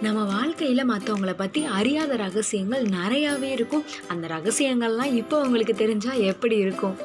நம்ம வாழ்க்கையில மற்றவங்கள பத்தி அறியாத ரகசியங்கள் நிறையாவே இருக்கும் அந்த ரகசியங்கள்லாம் இப்போ உங்களுக்கு தெரிஞ்சா எப்படி இருக்கும்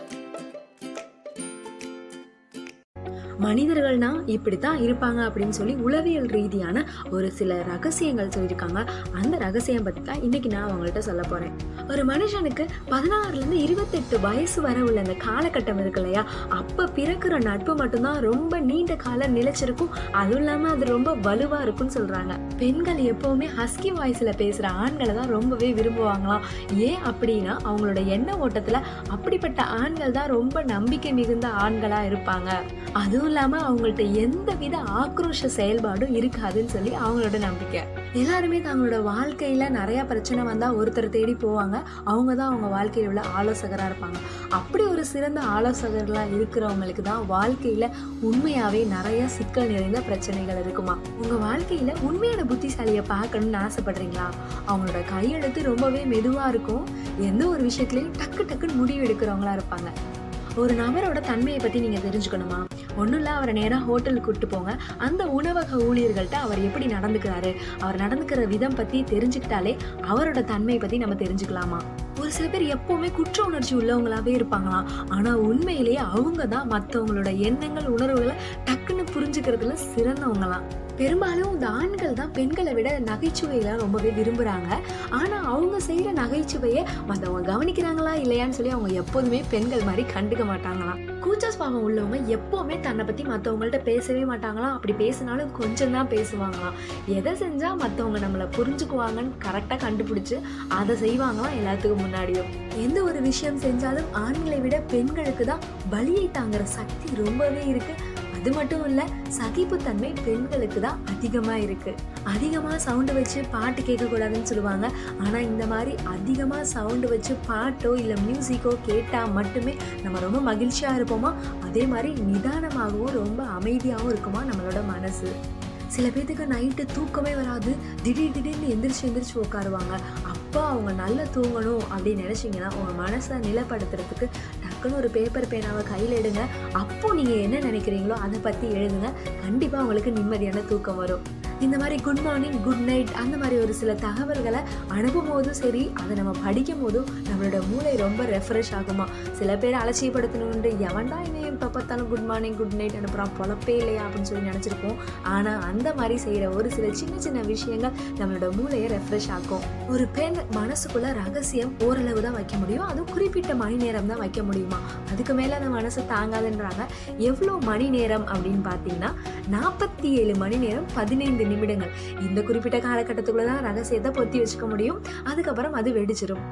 மனிதர்கள்னா இப்படித்தான் இருப்பாங்க அப்படின்னு சொல்லி உளவியல் ரீதியான ஒரு சில ரகசியங்கள் சொல்லியிருக்காங்க அந்த ரகசியம் பற்றி தான் இன்னைக்கு நான் அவங்கள்ட்ட சொல்ல போறேன் ஒரு மனுஷனுக்கு பதினாறுலேருந்து இருபத்தெட்டு வயசு வரை உள்ள அந்த காலகட்டம் இருக்கு இல்லையா அப்போ பிறக்கிற நட்பு மட்டும்தான் ரொம்ப நீண்ட காலம் நிலைச்சிருக்கும் அதுவும் இல்லாமல் அது ரொம்ப வலுவாக இருக்கும்னு சொல்கிறாங்க பெண்கள் எப்போவுமே ஹஸ்கி வாய்ஸில் பேசுகிற ஆண்களை தான் ரொம்பவே விரும்புவாங்களாம் ஏன் அப்படின்னா அவங்களோட எண்ண ஓட்டத்தில் அப்படிப்பட்ட ஆண்கள் தான் ரொம்ப நம்பிக்கை மிகுந்த ஆண்களாக இருப்பாங்க அதுவும் இல்லாமல் அவங்கள்ட்ட எந்த வித ஆக்ரோஷ செயல்பாடும் இருக்காதுன்னு சொல்லி அவங்களோட நம்பிக்கை எல்லாருமே தங்களோட வாழ்க்கையில நிறைய பிரச்சனை வந்தா ஒருத்தர் தேடி போவாங்க அவங்க தான் அவங்க வாழ்க்கையில உள்ள ஆலோசகரா இருப்பாங்க அப்படி ஒரு சிறந்த ஆலோசகர்களா இருக்கிறவங்களுக்கு தான் வாழ்க்கையில உண்மையாவே நிறைய சிக்கல் நிறைந்த பிரச்சனைகள் இருக்குமா உங்க வாழ்க்கையில உண்மையான புத்திசாலியை பார்க்கணும்னு ஆசைப்படுறீங்களா அவங்களோட கையெழுத்து ரொம்பவே மெதுவா இருக்கும் எந்த ஒரு விஷயத்துலயும் டக்கு டக்குன்னு முடிவு எடுக்கிறவங்களா இருப்பாங்க ஒரு நபரோட தன்மையை பற்றி நீங்கள் தெரிஞ்சுக்கணுமா ஒன்றும் இல்லை அவரை நேராக ஹோட்டலுக்கு கூப்பிட்டு போங்க அந்த உணவக ஊழியர்கள்ட்ட அவர் எப்படி நடந்துக்கிறாரு அவர் நடந்துக்கிற விதம் பற்றி தெரிஞ்சுக்கிட்டாலே அவரோட தன்மையை பற்றி நம்ம தெரிஞ்சுக்கலாமா ஒரு சில பேர் எப்பவுமே குற்ற உணர்ச்சி உள்ளவங்களாவே இருப்பாங்களாம் ஆனால் உண்மையிலேயே அவங்க தான் மற்றவங்களோட எண்ணங்கள் உணர்வுகளை டக்குன்னு புரிஞ்சுக்கிறதுல சிறந்தவங்களாம் பெரும்பாலும் இந்த ஆண்கள் தான் பெண்களை விட நகைச்சுவையில ரொம்பவே விரும்புறாங்க ஆனா அவங்க செய்யற நகைச்சுவையை மற்றவங்க கவனிக்கிறாங்களா இல்லையான்னு சொல்லி அவங்க எப்போதுமே பெண்கள் மாதிரி கண்டுக்க மாட்டாங்களாம் கூச்ச சுபாவம் உள்ளவங்க எப்பவுமே தன்னை பத்தி மற்றவங்கள்ட்ட பேசவே மாட்டாங்களாம் அப்படி பேசினாலும் கொஞ்சம் தான் பேசுவாங்களாம் எதை செஞ்சா மற்றவங்க நம்மளை புரிஞ்சுக்குவாங்கன்னு கரெக்டாக கண்டுபிடிச்சு அதை செய்வாங்களாம் எல்லாத்துக்கும் முன்னாடியும் எந்த ஒரு விஷயம் செஞ்சாலும் ஆண்களை விட பெண்களுக்கு தான் பலியை தாங்குற சக்தி ரொம்பவே இருக்கு அது மட்டும் இல்ல சகிப்புத்தன்மை பெண்களுக்கு தான் அதிகமா இருக்கு அதிகமா சவுண்டு வச்சு பாட்டு கேட்க கூடாதுன்னு சொல்லுவாங்க ஆனா இந்த மாதிரி அதிகமா சவுண்டு வச்சு பாட்டோ இல்ல மியூசிக்கோ கேட்டா மட்டுமே நம்ம ரொம்ப மகிழ்ச்சியா இருப்போமா அதே மாதிரி நிதானமாகவும் ரொம்ப அமைதியாகவும் இருக்குமா நம்மளோட மனசு சில பேத்துக்கு நைட்டு தூக்கமே வராது திடீர் திடீர்னு எந்திரிச்சு எந்திரிச்சு உட்காருவாங்க அப்போ அவங்க நல்லா தூங்கணும் அப்படின்னு நினச்சிங்கன்னா உங்கள் மனசை நிலைப்படுத்துறதுக்கு டக்குன்னு ஒரு பேப்பர் பேனாவை கையில் எடுங்க அப்போ நீங்கள் என்ன நினைக்கிறீங்களோ அதை பற்றி எழுதுங்க கண்டிப்பாக உங்களுக்கு நிம்மதியான தூக்கம் வரும் இந்த மாதிரி குட் மார்னிங் குட் நைட் அந்த மாதிரி ஒரு சில தகவல்களை அனுப்பும் போதும் சரி அதை நம்ம படிக்கும் போதும் நம்மளோட மூளை ரொம்ப ரெஃப்ரெஷ் ஆகுமா சில பேர் அலட்சியப்படுத்தணுன்ட்டு எவன்டா இவன் எப்போ பார்த்தாலும் குட் மார்னிங் குட் நைட் அனுப்புகிறான் பொழப்பே இல்லையா அப்படின்னு சொல்லி நினச்சிருப்போம் ஆனால் அந்த மாதிரி செய்கிற ஒரு சில சின்ன சின்ன விஷயங்கள் நம்மளோட மூளையை ரெஃப்ரெஷ் ஆக்கும் ஒரு பெண் மனசுக்குள்ள ரகசியம் ஓரளவு தான் வைக்க முடியும் அதுவும் குறிப்பிட்ட மணி நேரம் தான் வைக்க முடியுமா அதுக்கு மேலே அந்த மனசு தாங்காதுன்றாங்க எவ்வளோ மணி நேரம் அப்படின்னு பார்த்தீங்கன்னா நாற்பத்தி ஏழு மணி நேரம் பதினைந்து நிமிடங்கள் இந்த குறிப்பிட்ட காலகட்டத்துக்குள்ள தான் ரகசியத்தை பொத்தி வச்சுக்க முடியும் அதுக்கப்புறம் அது வெடிச்சிரும்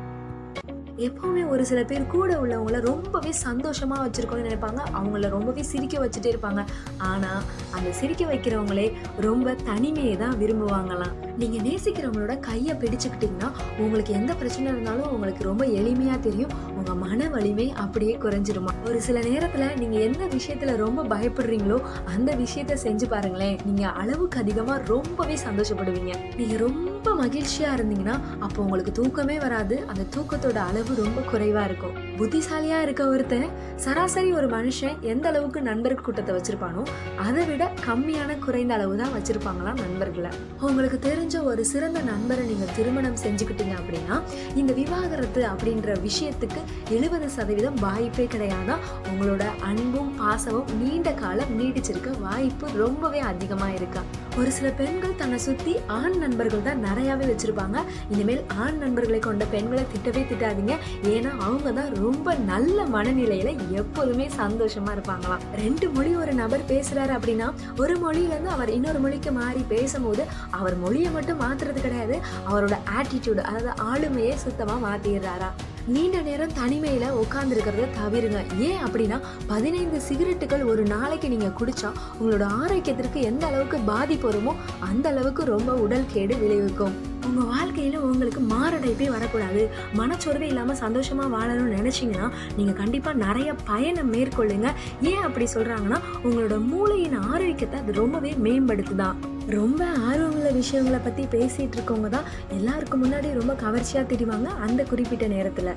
எப்பவுமே ஒரு சில பேர் கூட உள்ளவங்கள ரொம்பவே சந்தோஷமா வச்சிருக்கோம்னு நினைப்பாங்க அவங்கள ரொம்பவே சிரிக்க வச்சுட்டே இருப்பாங்க ஆனா அந்த சிரிக்க வைக்கிறவங்களே ரொம்ப தனிமையை தான் விரும்புவாங்களாம் நீங்க நேசிக்கிறவங்களோட கையை பிடிச்சுக்கிட்டீங்கன்னா உங்களுக்கு எந்த பிரச்சனை இருந்தாலும் உங்களுக்கு ரொம்ப எளிமையா தெரியும் உங்க மன வலிமை அப்படியே குறைஞ்சிருமா ஒரு சில நேரத்துல நீங்க எந்த விஷயத்துல ரொம்ப பயப்படுறீங்களோ அந்த விஷயத்த செஞ்சு பாருங்களேன் நீங்க அளவுக்கு அதிகமா ரொம்பவே சந்தோஷப்படுவீங்க நீங்க ரொம்ப மகிழ்ச்சியா இருந்தீங்கன்னா அப்போ உங்களுக்கு தூக்கமே வராது அந்த தூக்கத்தோட அளவு ரொம்ப குறைவா இருக்கும் புத்திசாலியா இருக்க ஒருத்தன் சராசரி ஒரு மனுஷன் எந்த அளவுக்கு நண்பர் கூட்டத்தை வச்சிருப்பானோ அதை விட கம்மியான குறைந்த அளவு தான் வச்சிருப்பாங்களாம் நண்பர்களை உங்களுக்கு தெரிஞ்ச ஒரு சிறந்த நண்பரை நீங்க திருமணம் செஞ்சுக்கிட்டீங்க அப்படின்னா இந்த விவாகரத்து அப்படின்ற விஷயத்துக்கு எழுபது சதவீதம் வாய்ப்பே கிடையாதான் உங்களோட அன்பும் பாசமும் நீண்ட காலம் நீடிச்சிருக்க வாய்ப்பு ரொம்பவே அதிகமா இருக்கா ஒரு சில பெண்கள் தன்னை சுத்தி ஆண் நண்பர்கள் தான் நிறையாவே வச்சிருப்பாங்க இனிமேல் ஆண் நண்பர்களை கொண்ட பெண்களை திட்டவே திட்டாதீங்க ஏன்னா அவங்க தான் ரொம்ப நல்ல மனநிலையில எப்போதுமே சந்தோஷமா இருப்பாங்களாம் ரெண்டு மொழி ஒரு நபர் பேசுறாரு அப்படின்னா ஒரு மொழியில இருந்து அவர் இன்னொரு மொழிக்கு மாறி பேசும்போது அவர் மொழியை மட்டும் மாத்துறது கிடையாது அவரோட ஆட்டிடியூடு அதாவது ஆளுமையே சுத்தமா மாத்திடுறாரா நீண்ட நேரம் தனிமையில உட்கார்ந்து இருக்கிறத தவிருங்க ஏன் அப்படின்னா பதினைந்து சிகரெட்டுகள் ஒரு நாளைக்கு நீங்க குடிச்சா உங்களோட ஆரோக்கியத்திற்கு எந்த அளவுக்கு பாதிப்பு வருமோ அந்த அளவுக்கு ரொம்ப உடல் கேடு விளைவிக்கும் உங்க வாழ்க்கையில உங்களுக்கு மாரடைப்பே வரக்கூடாது மனச்சோர்வே இல்லாம சந்தோஷமா வாழணும்னு நினைச்சீங்கன்னா நீங்க கண்டிப்பா நிறைய பயணம் மேற்கொள்ளுங்க ஏன் அப்படி சொல்றாங்கன்னா உங்களோட மூளையின் ஆரோக்கியத்தை அது ரொம்பவே மேம்படுத்துதான் ரொம்ப ஆர்வமுள்ள விஷயங்களை பற்றி பேசிகிட்டு இருக்கவங்க தான் எல்லாருக்கும் முன்னாடி ரொம்ப கவர்ச்சியாக தெரிவாங்க அந்த குறிப்பிட்ட நேரத்தில்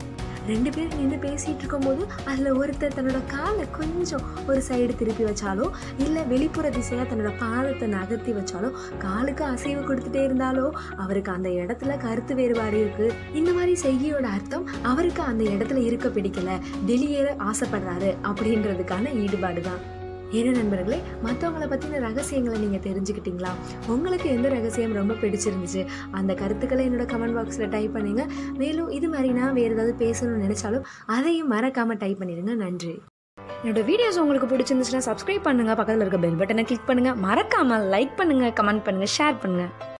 ரெண்டு பேரும் நின்று பேசிகிட்டு இருக்கும்போது அதில் ஒருத்தர் தன்னோட காலை கொஞ்சம் ஒரு சைடு திருப்பி வச்சாலோ இல்லை வெளிப்புற திசையாக தன்னோட பாதத்தை நகர்த்தி வச்சாலோ காலுக்கு அசைவு கொடுத்துட்டே இருந்தாலோ அவருக்கு அந்த இடத்துல கருத்து வேறுபாடு இருக்கு இந்த மாதிரி செய்கையோட அர்த்தம் அவருக்கு அந்த இடத்துல இருக்க பிடிக்கல வெளியேற ஆசைப்படுறாரு அப்படின்றதுக்கான ஈடுபாடு தான் என்ன நண்பர்களே மற்றவங்கள பற்றின ரகசியங்களை நீங்கள் தெரிஞ்சுக்கிட்டீங்களா உங்களுக்கு எந்த ரகசியம் ரொம்ப பிடிச்சிருந்துச்சு அந்த கருத்துக்களை என்னோட கமெண்ட் பாக்ஸில் டைப் பண்ணுங்க மேலும் இது மாதிரி நான் வேறு ஏதாவது பேசணும்னு நினச்சாலும் அதையும் மறக்காமல் டைப் பண்ணிடுங்க நன்றி என்னோட வீடியோஸ் உங்களுக்கு பிடிச்சிருந்துச்சுன்னா சப்ஸ்கிரைப் பண்ணுங்கள் பக்கத்தில் இருக்க பெல் பட்டனை கிளிக் பண்ணுங்கள் மறக்காமல் லைக் பண்ணுங்கள் கமெண்ட் பண்ணுங்கள் ஷேர் பண்ணுங்கள்